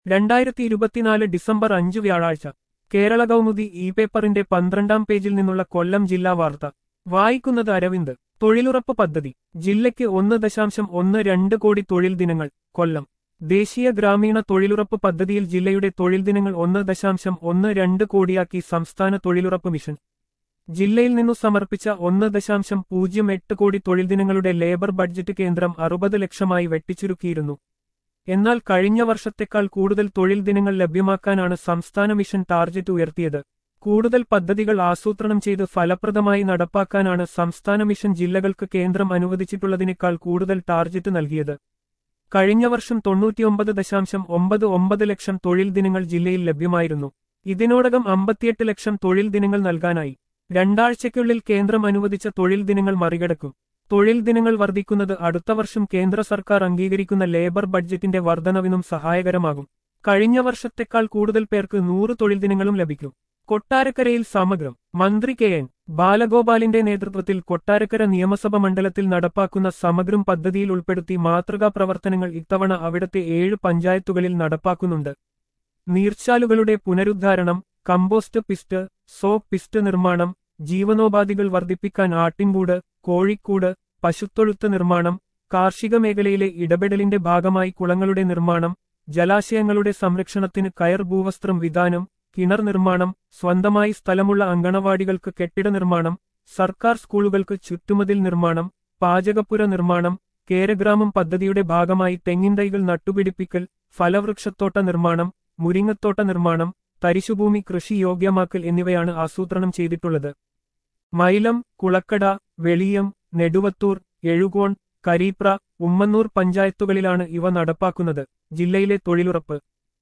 രണ്ടായിരത്തി ഇരുപത്തിനാല് ഡിസംബർ അഞ്ച് വ്യാഴാഴ്ച കേരള കൗമുദി ഇ പേപ്പറിന്റെ പന്ത്രണ്ടാം പേജിൽ നിന്നുള്ള കൊല്ലം ജില്ലാ വാർത്ത വായിക്കുന്നത് അരവിന്ദ് തൊഴിലുറപ്പ് പദ്ധതി ജില്ലയ്ക്ക് ഒന്ന് ദശാംശം ഒന്ന് രണ്ട് കോടി തൊഴിൽ ദിനങ്ങൾ കൊല്ലം ദേശീയ ഗ്രാമീണ തൊഴിലുറപ്പ് പദ്ധതിയിൽ ജില്ലയുടെ തൊഴിൽ ദിനങ്ങൾ ഒന്ന് ദശാംശം ഒന്ന് രണ്ട് കോടിയാക്കി സംസ്ഥാന തൊഴിലുറപ്പ് മിഷൻ ജില്ലയിൽ നിന്നു സമർപ്പിച്ച ഒന്ന് ദശാംശം പൂജ്യം എട്ട് കോടി തൊഴിൽ ദിനങ്ങളുടെ ലേബർ ബഡ്ജറ്റ് കേന്ദ്രം അറുപത് ലക്ഷമായി വെട്ടിച്ചുരുക്കിയിരുന്നു എന്നാൽ കഴിഞ്ഞ വർഷത്തെക്കാൾ കൂടുതൽ തൊഴിൽ ദിനങ്ങൾ ലഭ്യമാക്കാനാണ് സംസ്ഥാന മിഷൻ ടാർജറ്റ് ഉയർത്തിയത് കൂടുതൽ പദ്ധതികൾ ആസൂത്രണം ചെയ്ത് ഫലപ്രദമായി നടപ്പാക്കാനാണ് സംസ്ഥാന മിഷൻ ജില്ലകൾക്ക് കേന്ദ്രം അനുവദിച്ചിട്ടുള്ളതിനേക്കാൾ കൂടുതൽ ടാർജറ്റ് നൽകിയത് കഴിഞ്ഞ വർഷം തൊണ്ണൂറ്റിയൊമ്പത് ദശാംശം ഒമ്പത് ഒമ്പത് ലക്ഷം തൊഴിൽ ദിനങ്ങൾ ജില്ലയിൽ ലഭ്യമായിരുന്നു ഇതിനോടകം അമ്പത്തിയെട്ട് ലക്ഷം തൊഴിൽ ദിനങ്ങൾ നൽകാനായി രണ്ടാഴ്ചയ്ക്കുള്ളിൽ കേന്ദ്രം അനുവദിച്ച തൊഴിൽ ദിനങ്ങൾ മറികടക്കും തൊഴിൽ ദിനങ്ങൾ വർദ്ധിക്കുന്നത് അടുത്ത വർഷം കേന്ദ്ര സർക്കാർ അംഗീകരിക്കുന്ന ലേബർ ബഡ്ജറ്റിന്റെ വർധനവിനും സഹായകരമാകും കഴിഞ്ഞ വർഷത്തെക്കാൾ കൂടുതൽ പേർക്ക് നൂറ് തൊഴിൽ ദിനങ്ങളും ലഭിക്കും കൊട്ടാരക്കരയിൽ സമഗ്രം മന്ത്രി കെ എൻ ബാലഗോപാലിന്റെ നേതൃത്വത്തിൽ കൊട്ടാരക്കര നിയമസഭ മണ്ഡലത്തിൽ നടപ്പാക്കുന്ന സമഗ്രം പദ്ധതിയിൽ ഉൾപ്പെടുത്തി മാതൃകാ പ്രവർത്തനങ്ങൾ ഇത്തവണ അവിടത്തെ ഏഴ് പഞ്ചായത്തുകളിൽ നടപ്പാക്കുന്നുണ്ട് നീർച്ചാലുകളുടെ പുനരുദ്ധാരണം കമ്പോസ്റ്റ് പിസ്റ്റ് സോപ്പ് പിസ്റ്റ് നിർമ്മാണം ജീവനോപാധികൾ വർദ്ധിപ്പിക്കാൻ ആട്ടിൻകൂട് കോഴിക്കൂട് പശുത്തൊഴുത്ത് നിർമ്മാണം കാർഷിക മേഖലയിലെ ഇടപെടലിന്റെ ഭാഗമായി കുളങ്ങളുടെ നിർമ്മാണം ജലാശയങ്ങളുടെ സംരക്ഷണത്തിന് കയർ ഭൂവസ്ത്രം വിധാനം കിണർ നിർമ്മാണം സ്വന്തമായി സ്ഥലമുള്ള അങ്കണവാടികൾക്ക് കെട്ടിട നിർമ്മാണം സർക്കാർ സ്കൂളുകൾക്ക് ചുറ്റുമതിൽ നിർമ്മാണം പാചകപ്പുര നിർമ്മാണം കേരഗ്രാമം പദ്ധതിയുടെ ഭാഗമായി തെങ്ങിൻതൈകൾ നട്ടുപിടിപ്പിക്കൽ ഫലവൃക്ഷത്തോട്ട നിർമ്മാണം മുരിങ്ങത്തോട്ട നിർമ്മാണം തരിശുഭൂമി കൃഷി യോഗ്യമാക്കൽ എന്നിവയാണ് ആസൂത്രണം ചെയ്തിട്ടുള്ളത് മൈലം കുളക്കട വെളിയം നെടുവത്തൂർ എഴുകോൺ കരീപ്ര ഉമ്മന്നൂർ പഞ്ചായത്തുകളിലാണ് ഇവ നടപ്പാക്കുന്നത് ജില്ലയിലെ തൊഴിലുറപ്പ്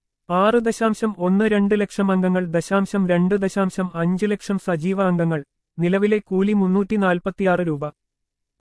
ആറ് ദശാംശം ഒന്ന് രണ്ട് ലക്ഷം അംഗങ്ങൾ ദശാംശം രണ്ട് ദശാംശം അഞ്ച് ലക്ഷം സജീവ അംഗങ്ങൾ നിലവിലെ കൂലി മുന്നൂറ്റി നാൽപ്പത്തിയാറ് രൂപ